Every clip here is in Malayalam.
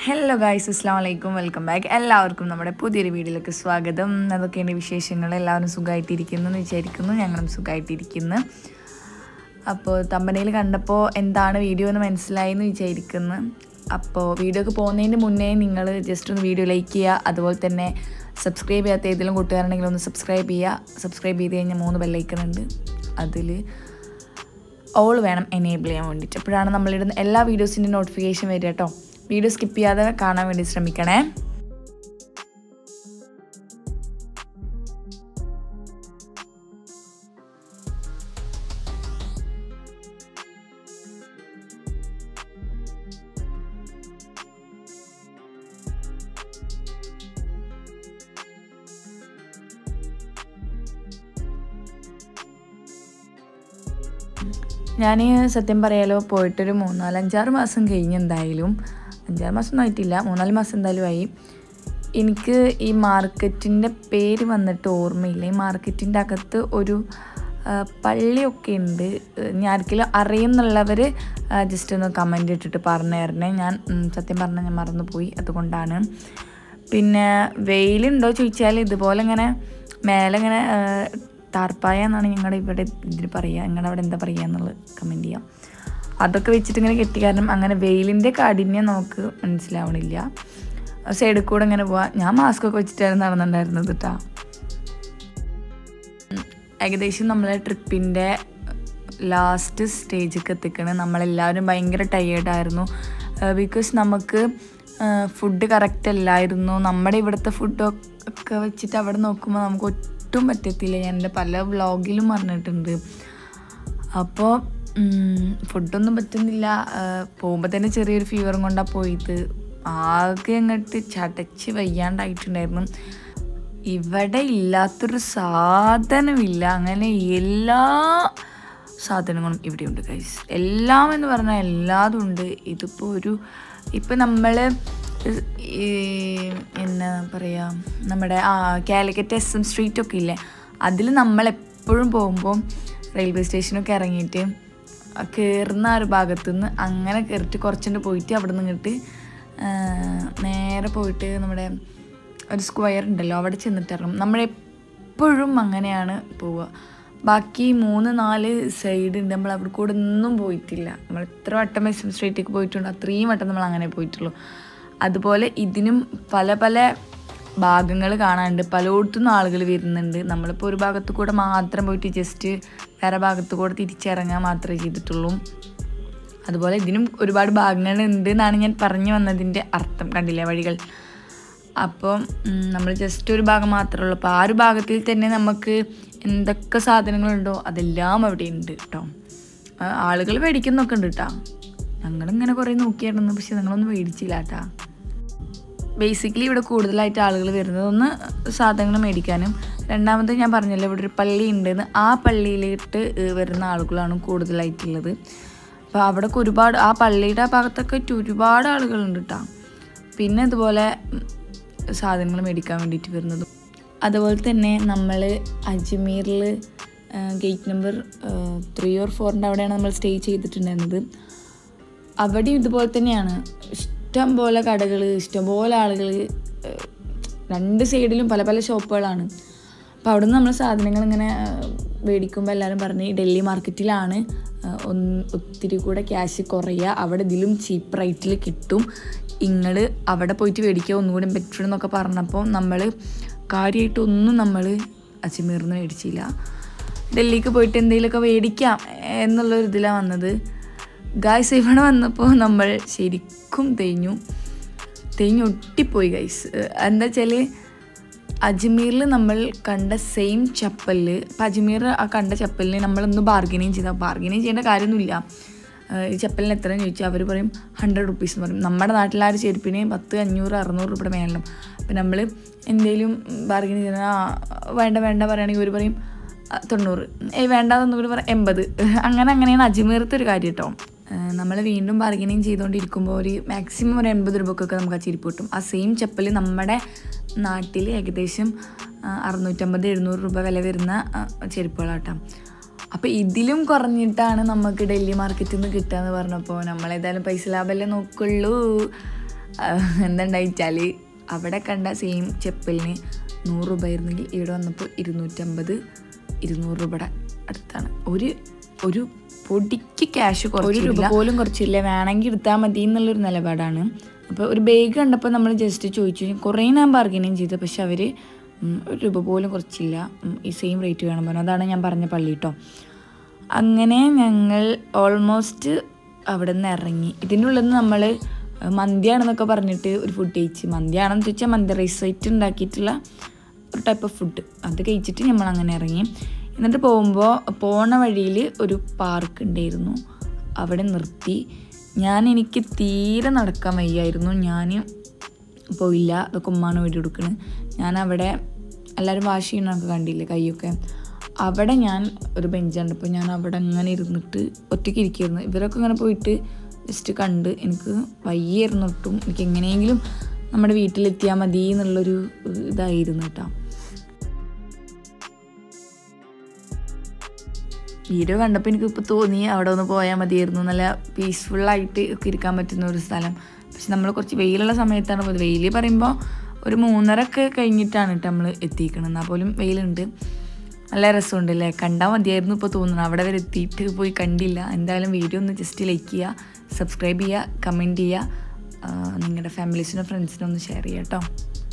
ഹലോ ഗായ്സ് അസ്സാം വലൈക്കും വെൽക്കം ബാക്ക് എല്ലാവർക്കും നമ്മുടെ പുതിയൊരു വീഡിയോയിലേക്ക് സ്വാഗതം അതൊക്കെയാണ് വിശേഷങ്ങൾ എല്ലാവരും സുഖമായിട്ടിരിക്കുന്നു എന്ന് വിചാരിക്കുന്നു ഞങ്ങളും സുഖമായിട്ടിരിക്കുന്നു അപ്പോൾ തമ്പനയിൽ കണ്ടപ്പോൾ എന്താണ് വീഡിയോ എന്ന് മനസ്സിലായി എന്ന് വിചാരിക്കുന്നു അപ്പോൾ വീഡിയോക്ക് പോകുന്നതിന് മുന്നേ നിങ്ങൾ ജസ്റ്റ് ഒന്ന് വീഡിയോ ലൈക്ക് ചെയ്യുക അതുപോലെ തന്നെ സബ്സ്ക്രൈബ് ചെയ്യാത്ത ഏതെങ്കിലും കൂട്ടുകാരുണ്ടെങ്കിൽ ഒന്ന് സബ്സ്ക്രൈബ് ചെയ്യുക സബ്സ്ക്രൈബ് ചെയ്ത് കഴിഞ്ഞാൽ മൂന്ന് ബെല്ലൈക്കൺ ഉണ്ട് അതിൽ ഓൾ വേണം എനേബിൾ ചെയ്യാൻ വേണ്ടിയിട്ട് അപ്പോഴാണ് നമ്മളിടുന്ന എല്ലാ വീഡിയോസിൻ്റെ നോട്ടിഫിക്കേഷൻ വരിക കേട്ടോ വീഡിയോ സ്കിപ്പ് ചെയ്യാതെ കാണാൻ വേണ്ടി ശ്രമിക്കണേ ഞാൻ സത്യം പറയാലോ പോയിട്ടൊരു മൂന്നാലഞ്ചാറ് മാസം കഴിഞ്ഞ് എന്തായാലും അഞ്ചാറ് മാസം ഒന്നും ആയിട്ടില്ല മൂന്നാല് മാസം എന്തായാലും ആയി എനിക്ക് ഈ മാർക്കറ്റിൻ്റെ പേര് വന്നിട്ട് ഓർമ്മയില്ല ഈ മാർക്കറ്റിൻ്റെ അകത്ത് ഒരു ആ, പള്ളിയൊക്കെ ഉണ്ട് ഞാൻ ആർക്കെങ്കിലും അറിയുന്നുള്ളവർ ജസ്റ്റ് ഒന്ന് കമൻ്റ് ഇട്ടിട്ട് പറഞ്ഞു തരണേ ഞാൻ ഉം, സത്യം പറഞ്ഞാൽ ഞാൻ മറന്നുപോയി അതുകൊണ്ടാണ് പിന്നെ വെയിലുണ്ടോ ചോദിച്ചാൽ ഇതുപോലെ ഇങ്ങനെ മേലെ ഇങ്ങനെ ആ, ടാർപ്പായ എന്നാണ് ഞങ്ങളുടെ ഇവിടെ ഇതിന് പറയുക നിങ്ങളുടെ അവിടെ എന്താ പറയുക എന്നുള്ളത് കമൻറ്റ് ചെയ്യാം അതൊക്കെ വെച്ചിട്ട് ഇങ്ങനെ കെട്ടി കാരണം അങ്ങനെ വെയിലിൻ്റെ കാഠിന്യം നമുക്ക് മനസ്സിലാവണില്ല സൈഡിൽ കൂടെ ഇങ്ങനെ പോവാം ഞാൻ മാസ്ക് ഒക്കെ വെച്ചിട്ടായിരുന്നു നടന്നിട്ടുണ്ടായിരുന്നത് കേട്ടോ ഏകദേശം നമ്മളെ ട്രിപ്പിൻ്റെ ലാസ്റ്റ് സ്റ്റേജിലേക്ക് എത്തിക്കണ് നമ്മളെല്ലാവരും ഭയങ്കര ടയേർഡായിരുന്നു ബിക്കോസ് നമുക്ക് ഫുഡ് കറക്റ്റ് അല്ലായിരുന്നു നമ്മുടെ ഇവിടുത്തെ ഫുഡൊക്കെ വെച്ചിട്ട് അവിടെ നോക്കുമ്പോൾ നമുക്ക് ഒട്ടും പറ്റത്തില്ല ഞാൻ എൻ്റെ പല വ്ളോഗിലും പറഞ്ഞിട്ടുണ്ട് അപ്പോൾ ഫുഡൊന്നും പറ്റുന്നില്ല പോകുമ്പോൾ തന്നെ ചെറിയൊരു ഫീവറും കൊണ്ടാണ് പോയത് ആകെ അങ്ങോട്ട് ചടച്ച് വയ്യാണ്ടായിട്ടുണ്ടായിരുന്നു ഇവിടെ ഇല്ലാത്തൊരു സാധനമില്ല അങ്ങനെ എല്ലാ സാധനങ്ങളും ഇവിടെയുണ്ട് ഗൈസ് എല്ലാം എന്ന് പറഞ്ഞാൽ എല്ലാതും ഉണ്ട് ഇതിപ്പോൾ ഒരു ഇപ്പം നമ്മൾ എന്നാ പറയുക നമ്മുടെ ആ കാലിക്കറ്റ് എസ് എം സ്ട്രീറ്റ് ഒക്കെ ഇല്ലേ അതിൽ നമ്മളെപ്പോഴും പോകുമ്പോൾ റെയിൽവേ സ്റ്റേഷനൊക്കെ ഇറങ്ങിയിട്ട് കയറുന്ന ആ ഒരു ഭാഗത്തു നിന്ന് അങ്ങനെ കയറിയിട്ട് കുറച്ചുകൊണ്ട് പോയിട്ട് അവിടെ നിന്ന് ഇങ്ങോട്ട് നേരെ പോയിട്ട് നമ്മുടെ ഒരു സ്ക്വയർ ഉണ്ടല്ലോ അവിടെ ചെന്നിട്ട് ഇറങ്ങും നമ്മളെപ്പോഴും അങ്ങനെയാണ് പോവുക ബാക്കി മൂന്ന് നാല് സൈഡ് ഉണ്ട് നമ്മൾ അവിടെ കൂടെ ഒന്നും പോയിട്ടില്ല നമ്മൾ എത്ര വട്ടം എസ് എം സ്ട്രീറ്റിലേക്ക് പോയിട്ടുണ്ട് അത്രയും വട്ടം നമ്മൾ അങ്ങനെ പോയിട്ടുള്ളൂ അതുപോലെ ഇതിനും പല പല ഭാഗങ്ങൾ കാണാനുണ്ട് പലയിടത്തുനിന്നും ആളുകൾ വരുന്നുണ്ട് നമ്മളിപ്പോൾ ഒരു ഭാഗത്ത് കൂടെ മാത്രം പോയിട്ട് ജസ്റ്റ് വേറെ ഭാഗത്ത് കൂടെ തിരിച്ചിറങ്ങാൻ മാത്രമേ ചെയ്തിട്ടുള്ളൂ അതുപോലെ ഇതിനും ഒരുപാട് ഭാഗങ്ങൾ ഉണ്ട് എന്നാണ് ഞാൻ പറഞ്ഞു വന്നതിൻ്റെ അർത്ഥം കണ്ടില്ലേ വഴികൾ അപ്പം നമ്മൾ ജസ്റ്റ് ഒരു ഭാഗം മാത്രമേ ഉള്ളൂ അപ്പോൾ ആ ഒരു ഭാഗത്തിൽ തന്നെ നമുക്ക് എന്തൊക്കെ സാധനങ്ങളുണ്ടോ അതെല്ലാം അവിടെ ഉണ്ട് കേട്ടോ ആ, ആളുകൾ മേടിക്കുന്നൊക്കെ ഉണ്ട് കേട്ടോ ഞങ്ങളിങ്ങനെ കുറേ നോക്കിയായിരുന്നു പക്ഷെ നിങ്ങളൊന്നും മേടിച്ചില്ല കേട്ടാ ബേസിക്കലി ഇവിടെ കൂടുതലായിട്ട് ആളുകൾ വരുന്നത് ഒന്ന് സാധനങ്ങൾ മേടിക്കാനും രണ്ടാമത് ഞാൻ പറഞ്ഞല്ലോ ഇവിടെ ഒരു പള്ളി ഉണ്ടെന്ന് ആ പള്ളിയിലിട്ട് വരുന്ന ആളുകളാണ് കൂടുതലായിട്ടുള്ളത് അപ്പോൾ അവിടെ ഒരുപാട് ആ പള്ളിയുടെ ആ ഭാഗത്തൊക്കെ ആയിട്ട് ഒരുപാട് ആളുകളുണ്ട് കേട്ടോ പിന്നെ ഇതുപോലെ ഉം, സാധനങ്ങൾ മേടിക്കാൻ വേണ്ടിയിട്ട് വരുന്നതും അതുപോലെ തന്നെ നമ്മൾ അജ്മീറിൽ ഗേറ്റ് നമ്പർ ത്രീ ഓർ ഫോറിൻ്റെ അവിടെയാണ് നമ്മൾ സ്റ്റേ ചെയ്തിട്ടുണ്ടായിരുന്നത് അവിടെയും ഇതുപോലെ തന്നെയാണ് ഇഷ്ടം പോലെ കടകൾ ഇഷ്ടംപോലെ ആളുകൾ രണ്ട് സൈഡിലും പല പല ഷോപ്പുകളാണ് അപ്പോൾ അവിടെ നിന്ന് നമ്മൾ സാധനങ്ങൾ ഇങ്ങനെ ഏഹ്, മേടിക്കുമ്പോൾ എല്ലാവരും പറഞ്ഞ് ഡൽഹി മാർക്കറ്റിലാണ് ഏഹ്, ഒന്ന് ഒത്തിരി കൂടെ ക്യാഷ് കുറയുക അവിടെ ഇതിലും ചീപ്പ് റേറ്റിൽ കിട്ടും നിങ്ങൾ അവിടെ പോയിട്ട് മേടിക്കുക ഒന്നുകൂടി ബെറ്റർ എന്നൊക്കെ പറഞ്ഞപ്പോൾ നമ്മൾ കാര്യമായിട്ടൊന്നും നമ്മൾ അജ്മീറിന്ന് മേടിച്ചില്ല ഡൽഹിക്ക് പോയിട്ട് എന്തെങ്കിലുമൊക്കെ മേടിക്കാം എന്നുള്ളൊരു ഇതിലാണ് വന്നത് ഗായ്സ് ഇവിടെ വന്നപ്പോൾ നമ്മൾ ശരിക്കും തേഞ്ഞു തേഞ്ഞ് ഒട്ടിപ്പോയി ഗൈസ് എന്താ വെച്ചാൽ അജ്മീറിൽ നമ്മൾ കണ്ട സെയിം ചപ്പലിൽ ഇപ്പം അജ്മീർ ആ കണ്ട ചപ്പലിന് നമ്മളൊന്ന് ബാർഗനിങ് ചെയ്താൽ ബാർഗനിങ് ചെയ്യേണ്ട കാര്യമൊന്നുമില്ല ഏഹ് ഈ ചപ്പലിന് എത്രയെന്ന് ചോദിച്ചാൽ അവർ പറയും ഹൺഡ്രഡ് റുപ്പീസ് എന്ന് പറയും നമ്മുടെ നാട്ടിൽ ആ ഒരു ചെരുപ്പിന് പത്ത് അഞ്ഞൂറ് അറുന്നൂറ് രൂപയുടെ മേലും അപ്പം നമ്മൾ എന്തെങ്കിലും ബാർഗനിങ് ചെയ്യുന്ന ആ വേണ്ട വേണ്ട പറയുകയാണെങ്കിൽ ഒരു പറയും ആ, തൊണ്ണൂറ് ഏയ് വേണ്ടാതൊന്നും കൂടി പറയാം എൺപത് അങ്ങനെ അങ്ങനെയാണ് അജ്മീറത്തെ ഒരു കാര്യം കേട്ടോ നമ്മൾ വീണ്ടും ബാർഗനിങ് ചെയ്തുകൊണ്ടിരിക്കുമ്പോൾ ഒരു മാക്സിമം ഒരു എൺപത് രൂപക്കൊക്കെ നമുക്ക് ആ ചെരുപ്പ് കിട്ടും ആ സെയിം ചപ്പൽ നമ്മുടെ നാട്ടിൽ ഏകദേശം ആ, അറുന്നൂറ്റമ്പത് എഴുന്നൂറ് രൂപ വില വരുന്ന ആ, ചെരുപ്പുകളാട്ടോ അപ്പോൾ ഇതിലും കുറഞ്ഞിട്ടാണ് നമുക്ക് ഡൽഹി മാർക്കറ്റിൽ നിന്ന് കിട്ടുക എന്ന് പറഞ്ഞപ്പോൾ നമ്മളേതായാലും പൈസ ലാഭമല്ലേ നോക്കുള്ളൂ എന്തുണ്ടായിച്ചാൽ അവിടെ കണ്ട സെയിം ചെപ്പലിന് നൂറ് രൂപ ആയിരുന്നെങ്കിൽ ഇവിടെ വന്നപ്പോൾ ഇരുന്നൂറ്റമ്പത് ഇരുന്നൂറ് രൂപയുടെ അടുത്താണ് ഒരു ഒരു പൊടിക്ക് ക്യാഷ് ഒരു രൂപ പോലും കുറച്ചില്ല വേണമെങ്കിൽ എടുത്താൽ മതി എന്നുള്ളൊരു നിലപാടാണ് അപ്പോൾ ഒരു ബാഗ് കണ്ടപ്പോൾ നമ്മൾ ജസ്റ്റ് ചോദിച്ചു കുറേ ഞാൻ ബാർഗനിങ് ചെയ്തു പക്ഷെ അവർ ഒരു രൂപ പോലും കുറച്ചില്ല ഉം, ഈ സെയിം റേറ്റ് വേണം പറഞ്ഞു അതാണ് ഞാൻ പറഞ്ഞ പള്ളി കേട്ടോ അങ്ങനെ ഞങ്ങൾ ഓൾമോസ്റ്റ് അവിടെ നിന്ന് ഇറങ്ങി ഇതിൻ്റെ ഉള്ളിൽ നിന്ന് നമ്മൾ മന്തിയാണെന്നൊക്കെ പറഞ്ഞിട്ട് ഒരു ഫുഡ് കഴിച്ച് മന്തിയാണെന്ന് ചോദിച്ചാൽ മന്തി റൈസ് ആയിട്ട് ഉണ്ടാക്കിയിട്ടുള്ള ഒരു ടൈപ്പ് ഓഫ് ഫുഡ് അത് കഴിച്ചിട്ട് നമ്മൾ അങ്ങനെ ഇറങ്ങി എന്നിട്ട് പോകുമ്പോൾ പോണ വഴിയിൽ ഒരു പാർക്ക് ഉണ്ടായിരുന്നു അവിടെ നിർത്തി ഞാൻ എനിക്ക് തീരെ നടക്കാൻ വയ്യായിരുന്നു ഞാൻ പോയില്ല അതൊക്കെ ഉമ്മാണ് വീഡിയോ എടുക്കണ് ഞാൻ അവിടെ എല്ലാവരും വാഷ് ചെയ്യണമൊക്കെ കണ്ടില്ലേ കൈയൊക്കെ അവിടെ ഞാൻ ഒരു ബെഞ്ച് കണ്ടപ്പോൾ ഞാൻ അവിടെ അങ്ങനെ ഇരുന്നിട്ട് ഒറ്റയ്ക്ക് ഇരിക്കുകയായിരുന്നു ഇവരൊക്കെ ഇങ്ങനെ പോയിട്ട് ജസ്റ്റ് കണ്ട് എനിക്ക് വയ്യായിരുന്നു ഒട്ടും എനിക്ക് എങ്ങനെയെങ്കിലും നമ്മുടെ വീട്ടിലെത്തിയാൽ മതി എന്നുള്ളൊരു ഇതായിരുന്നു കേട്ടോ വീഡിയോ കണ്ടപ്പോൾ എനിക്ക് ഇപ്പോൾ തോന്നി അവിടെ ഒന്ന് പോയാൽ മതിയായിരുന്നു നല്ല പീസ്ഫുള്ളായിട്ട് ഒക്കെ ഇരിക്കാൻ പറ്റുന്ന ഒരു സ്ഥലം പക്ഷെ നമ്മൾ കുറച്ച് വെയിലുള്ള സമയത്താണ് പോയത് വെയിൽ പറയുമ്പോൾ ഒരു മൂന്നര ഒക്കെ കഴിഞ്ഞിട്ടാണ് കേട്ടോ നമ്മൾ എത്തിക്കണം എന്നാൽ പോലും വെയിലുണ്ട് നല്ല രസമുണ്ട് അല്ലേ കണ്ടാൽ മതിയായിരുന്നു ഇപ്പോൾ തോന്നുന്നു അവിടെ വരെ എത്തിയിട്ട് പോയി കണ്ടില്ല എന്തായാലും വീഡിയോ ഒന്ന് ജസ്റ്റ് ലൈക്ക് ചെയ്യുക സബ്സ്ക്രൈബ് ചെയ്യുക കമൻറ്റ് ചെയ്യുക നിങ്ങളുടെ ഫാമിലീസിനും ഫ്രണ്ട്സിനും ഒന്ന് ഷെയർ ചെയ്യുക കേട്ടോ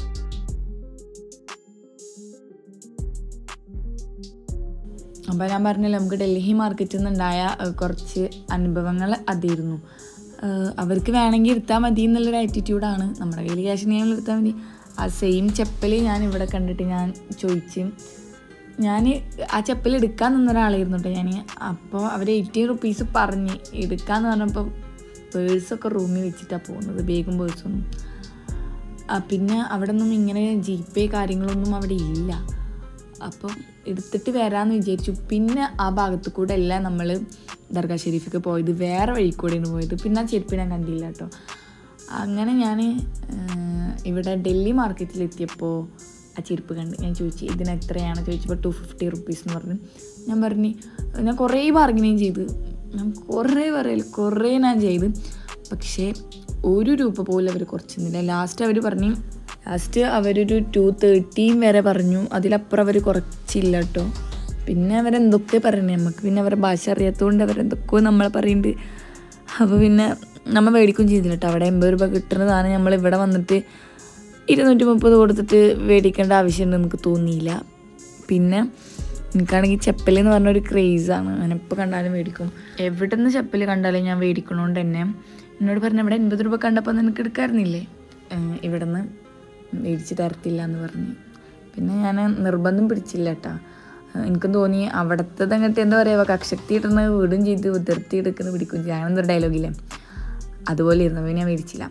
അപ്പോൾ ഞാൻ പറഞ്ഞില്ല നമുക്ക് ഡൽഹി മാർക്കറ്റിൽ നിന്നുണ്ടായ ഏഹ്, കുറച്ച് അനുഭവങ്ങൾ അതായിരുന്നു ഏഹ്, അവർക്ക് വേണമെങ്കിൽ എടുത്താൽ മതി എന്നുള്ളൊരു ആറ്റിറ്റ്യൂഡാണ് നമ്മുടെ കയ്യിൽ ക്യാഷ് ഉണ്ടെങ്കിൽ എടുത്താൽ മതി ആ സെയിം ചെപ്പൽ ഞാൻ ഇവിടെ കണ്ടിട്ട് ഞാൻ ചോദിച്ചു ഞാൻ ആ ചെപ്പൽ എടുക്കാൻ നിന്ന ഒരാളായിരുന്നു കേട്ടോ ഞാൻ അപ്പോൾ അവർ എയ്റ്റീൻ റുപ്പീസ് പറഞ്ഞ് എടുക്കാന്ന് പറഞ്ഞപ്പോൾ പേഴ്സൊക്കെ റൂമിൽ വെച്ചിട്ടാണ് പോകുന്നത് ബേഗും പേഴ്സൊന്നും ആ, പിന്നെ അവിടെ ഒന്നും ഇങ്ങനെ ജി പേ കാര്യങ്ങളൊന്നും അവിടെ ഇല്ല അപ്പം എടുത്തിട്ട് വരാമെന്ന് വിചാരിച്ചു പിന്നെ ആ ഭാഗത്ത് കൂടെ അല്ല നമ്മൾ ദർഗാ ഷെരീഫിക്ക് പോയത് വേറെ വഴി കൂടെയാണ് പോയത് പിന്നെ ആ ചെരുപ്പ് ഞാൻ കണ്ടില്ല കേട്ടോ അങ്ങനെ ഞാൻ ഇവിടെ ഡൽഹി മാർക്കറ്റിലെത്തിയപ്പോൾ ആ ചെരുപ്പ് കണ്ട് ഞാൻ ചോദിച്ചു ഇതിന് എത്രയാണ് ചോദിച്ചപ്പോൾ ടു ഫിഫ്റ്റി റുപ്പീസ് എന്ന് പറഞ്ഞു ഞാൻ പറഞ്ഞു ഞാൻ കുറേ ബാർഗനിങ് ചെയ്ത് ഞാൻ കുറേ പറയല് കുറേ ഞാൻ ചെയ്ത് പക്ഷേ ഒരു രൂപ പോലും അവർ കുറച്ചൊന്നുമില്ല ലാസ്റ്റ് അവർ പറഞ്ഞു ലാസ്റ്റ് അവരൊരു ടു തേർട്ടീൻ വരെ പറഞ്ഞു അതിലപ്പുറം അവർ കുറച്ചില്ല കേട്ടോ പിന്നെ അവരെന്തൊക്കെ പറഞ്ഞു നമുക്ക് പിന്നെ അവരുടെ ഭാഷ അറിയാത്തതുകൊണ്ട് അവരെന്തൊക്കെയോ നമ്മളെ പറയുന്നുണ്ട് അപ്പോൾ പിന്നെ നമ്മൾ മേടിക്കുകയും ചെയ്തില്ല കേട്ടോ അവിടെ എൺപത് രൂപ കിട്ടുന്നതാണ് നമ്മൾ ഇവിടെ വന്നിട്ട് ഇരുന്നൂറ്റി മുപ്പത് കൊടുത്തിട്ട് മേടിക്കേണ്ട ആവശ്യമുണ്ട് നമുക്ക് തോന്നിയില്ല പിന്നെ എനിക്കാണെങ്കിൽ ചെപ്പൽ എന്ന് പറഞ്ഞൊരു ക്രേസാണ് ഞാൻ എപ്പോൾ കണ്ടാലും മേടിക്കും എവിടെ നിന്ന് ചെപ്പൽ കണ്ടാലും ഞാൻ മേടിക്കണോണ്ട് തന്നെ എന്നോട് പറഞ്ഞു ഇവിടെ എൺപത് രൂപ കണ്ടപ്പോൾ നിനക്ക് എടുക്കാറുന്നില്ലേ ഇവിടെ നിന്ന് മേടിച്ച് തരത്തില്ല എന്ന് പറഞ്ഞു പിന്നെ ഞാൻ നിർബന്ധം പിടിച്ചില്ല കേട്ടോ എനിക്കും തോന്നി അവിടുത്തെ അങ്ങനത്തെ എന്താ പറയുക കക്ഷക്തി ഇടുന്ന വീടും ചെയ്ത് ഉതിർത്തി എടുക്കുന്ന പിടിക്കും ചെയ്യും അങ്ങനത്തെ ഒരു ഡയലോഗില്ലേ അതുപോലെ ഇരുന്നു പിന്നെ ഞാൻ മേടിച്ചില്ല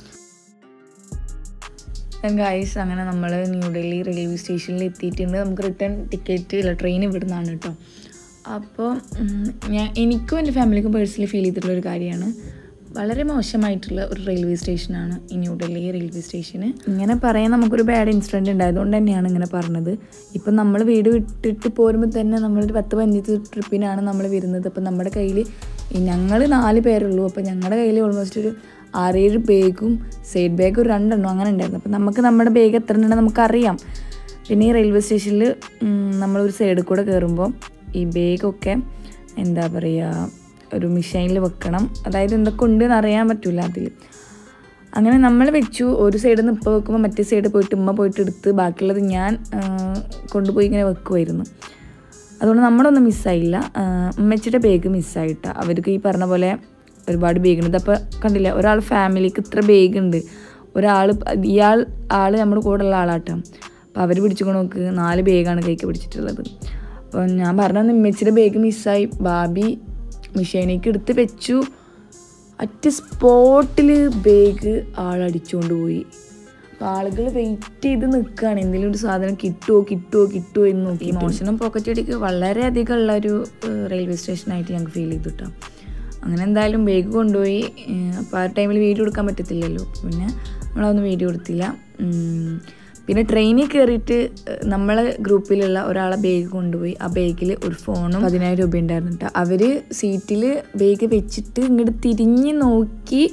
ഗൈസ് അങ്ങനെ നമ്മൾ ന്യൂഡൽഹി റെയിൽവേ സ്റ്റേഷനിൽ എത്തിയിട്ടുണ്ട് നമുക്ക് റിട്ടേൺ ടിക്കറ്റ് ഇല്ല ട്രെയിൻ ഇവിടുന്നാണ് കേട്ടോ അപ്പോൾ ഉം, ഞാൻ എനിക്കും എൻ്റെ ഫാമിലിക്കും പേഴ്സണലി ഫീൽ ചെയ്തിട്ടുള്ള ഒരു കാര്യമാണ് വളരെ മോശമായിട്ടുള്ള ഒരു റെയിൽവേ സ്റ്റേഷനാണ് ഈ ന്യൂഡൽഹി റെയിൽവേ സ്റ്റേഷന് ഇങ്ങനെ പറയാൻ നമുക്കൊരു ബാഡ് ഇൻസിഡൻറ്റ് ഉണ്ടായതുകൊണ്ട് തന്നെയാണ് ഇങ്ങനെ പറഞ്ഞത് ഇപ്പം നമ്മൾ വീട് വിട്ടിട്ട് പോരുമ്പോൾ തന്നെ നമ്മളൊരു പത്ത് പതിനഞ്ച് ട്രിപ്പിനാണ് നമ്മൾ വരുന്നത് അപ്പം നമ്മുടെ കയ്യിൽ ഞങ്ങൾ നാല് പേരുള്ളൂ അപ്പോൾ ഞങ്ങളുടെ കയ്യിൽ ഓൾമോസ്റ്റ് ഒരു ആറേഴ് ബാഗും സൈഡ് ബാഗ് ഒരു രണ്ടെണ്ണം അങ്ങനെ ഉണ്ടായിരുന്നു അപ്പം നമുക്ക് നമ്മുടെ ബാഗ് എത്ര ഉണ്ടെന്ന് നമുക്കറിയാം പിന്നെ ഈ റെയിൽവേ സ്റ്റേഷനിൽ നമ്മളൊരു സൈഡിൽ കൂടെ കയറുമ്പോൾ ഈ ബാഗൊക്കെ എന്താ പറയുക ഒരു മിഷൈനിൽ വെക്കണം അതായത് എന്തൊക്കെ ഉണ്ടെന്ന് അറിയാൻ പറ്റില്ല അതിൽ അങ്ങനെ നമ്മൾ വെച്ചു ഒരു സൈഡിൽ നിന്ന് ഇപ്പോൾ വെക്കുമ്പോൾ മറ്റേ സൈഡ് പോയിട്ട് ഉമ്മ പോയിട്ട് എടുത്ത് ബാക്കിയുള്ളത് ഞാൻ ആ, കൊണ്ടുപോയി ഇങ്ങനെ വെക്കുമായിരുന്നു അതുകൊണ്ട് നമ്മളൊന്നും മിസ്സായില്ല ഉമ്മച്ചിയുടെ ബാഗ് മിസ്സായിട്ട അവർക്ക് ഈ പറഞ്ഞ പോലെ ഒരുപാട് ബാഗ് ഉണ്ട് അപ്പോൾ കണ്ടില്ല ഒരാൾ ഫാമിലിക്ക് ഇത്ര ബാഗ് ഉണ്ട് ഒരാൾ ഇയാൾ ആൾ നമ്മുടെ കൂടെ ഉള്ള ആളാട്ടോ അപ്പോൾ അവർ പിടിച്ചുകൊണ്ട് നോക്ക് നാല് ബാഗാണ് കൈക്ക് പിടിച്ചിട്ടുള്ളത് അപ്പോൾ ഞാൻ പറഞ്ഞ ഉമ്മച്ചിയുടെ ബാഗ് മിസ്സായി ബാബി മിഷേനേക്ക് എടുത്ത് വെച്ചു അറ്റ് സ്പോട്ടിൽ ബാഗ് ആളടിച്ചുകൊണ്ട് പോയി അപ്പോൾ ആളുകൾ വെയിറ്റ് ചെയ്ത് നിൽക്കുകയാണ് എന്തെങ്കിലും ഒരു സാധനം കിട്ടുമോ കിട്ടുമോ കിട്ടുമോ എന്ന് നോക്കി മോഷണം പോക്കറ്റ് അടിക്ക് വളരെയധികം ഉള്ള ഒരു റെയിൽവേ സ്റ്റേഷനായിട്ട് ഞങ്ങൾക്ക് ഫീൽ ചെയ്തു കേട്ടോ അങ്ങനെ എന്തായാലും ബാഗ് കൊണ്ടുപോയി അപ്പോൾ ആ ടൈമിൽ വീഡിയോ എടുക്കാൻ പറ്റത്തില്ലല്ലോ പിന്നെ നമ്മളതൊന്നും വീഡിയോ എടുത്തില്ല ഉം. പിന്നെ ട്രെയിനിൽ കയറിയിട്ട് നമ്മളെ ഗ്രൂപ്പിലുള്ള ഒരാളെ ബാഗ് കൊണ്ടുപോയി ആ ബാഗിൽ ഒരു ഫോണും പതിനായിരം രൂപ ഉണ്ടായിരുന്നു കേട്ടോ അവർ സീറ്റിൽ ബാഗ് വെച്ചിട്ട് ഇങ്ങോട്ട് തിരിഞ്ഞ് നോക്കി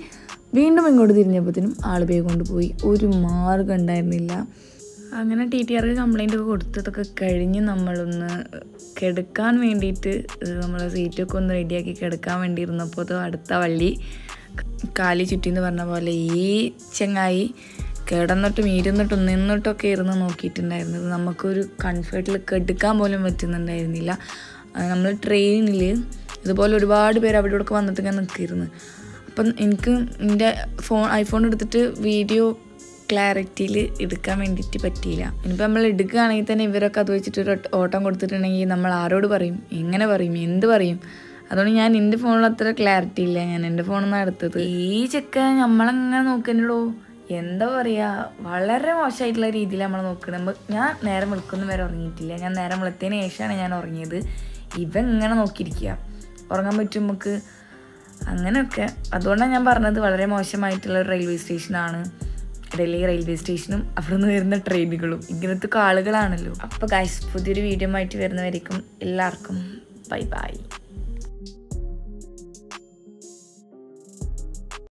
വീണ്ടും ഇങ്ങോട്ട് തിരിഞ്ഞപ്പോഴത്തേനും ആൾ ബേ കൊണ്ടുപോയി ഒരു മാർഗം ഉണ്ടായിരുന്നില്ല അങ്ങനെ ടി ടി ആർക്ക് കംപ്ലൈൻ്റ് ഒക്കെ കൊടുത്തതൊക്കെ കഴിഞ്ഞ് നമ്മളൊന്ന് കിടക്കാൻ വേണ്ടിയിട്ട് നമ്മൾ സീറ്റൊക്കെ ഒന്ന് റെഡിയാക്കി കിടക്കാൻ വേണ്ടി ഇരുന്നപ്പോൾ അത് അടുത്ത വള്ളി കാലി ചുറ്റി എന്ന് പറഞ്ഞ പോലെ ഈ ചെങ്ങായി കിടന്നിട്ടും ഇരുന്നിട്ടും നിന്നിട്ടൊക്കെ ഇരുന്ന് നോക്കിയിട്ടുണ്ടായിരുന്നത് നമുക്കൊരു കംഫർട്ടിൽ കെടുക്കാൻ പോലും പറ്റുന്നുണ്ടായിരുന്നില്ല നമ്മൾ ട്രെയിനിൽ ഇതുപോലെ ഒരുപാട് പേര് അവിടെ ഇവിടെ വന്നിട്ട് ഇങ്ങനെ നിൽക്കിയിരുന്നു അപ്പം എനിക്ക് എൻ്റെ ഫോൺ ഐഫോൺ എടുത്തിട്ട് വീഡിയോ ക്ലാരിറ്റിയിൽ എടുക്കാൻ വേണ്ടിയിട്ട് പറ്റിയില്ല ഇനിയിപ്പോൾ നമ്മൾ എടുക്കുകയാണെങ്കിൽ തന്നെ ഇവരൊക്കെ അത് വെച്ചിട്ട് ഒരു ഓട്ടം കൊടുത്തിട്ടുണ്ടെങ്കിൽ നമ്മൾ ആരോട് പറയും എങ്ങനെ പറയും എന്ത് പറയും അതുകൊണ്ട് ഞാൻ എൻ്റെ ഫോണിൽ അത്ര ക്ലാരിറ്റി ഇല്ല ഞാൻ എൻ്റെ ഫോണിൽ നിന്നാണ് എടുത്തത് ഈ ചെക്ക നമ്മളങ്ങനെ നോക്കുന്നുണ്ടോ എന്താ പറയുക വളരെ മോശമായിട്ടുള്ള രീതിയിൽ നമ്മൾ നോക്കുന്നത് നമ്മൾ ഞാൻ നേരം വെളുക്കുന്ന വരെ ഉറങ്ങിയിട്ടില്ല ഞാൻ നേരം വെളുത്തതിന് ശേഷമാണ് ഞാൻ ഉറങ്ങിയത് ഇവ ഇങ്ങനെ നോക്കിയിരിക്കുക ഉറങ്ങാൻ പറ്റും നമുക്ക് അങ്ങനെയൊക്കെ അതുകൊണ്ടാണ് ഞാൻ പറഞ്ഞത് വളരെ മോശമായിട്ടുള്ള ഒരു റെയിൽവേ സ്റ്റേഷനാണ് ഡൽഹി റെയിൽവേ സ്റ്റേഷനും അവിടെ നിന്ന് വരുന്ന ട്രെയിനുകളും ഇങ്ങനത്തെ ആളുകളാണല്ലോ അപ്പോൾ ഗൈസ് പുതിയൊരു വീഡിയോ ആയിട്ട് വരുന്നവരേക്കും എല്ലാവർക്കും ബൈ ബൈ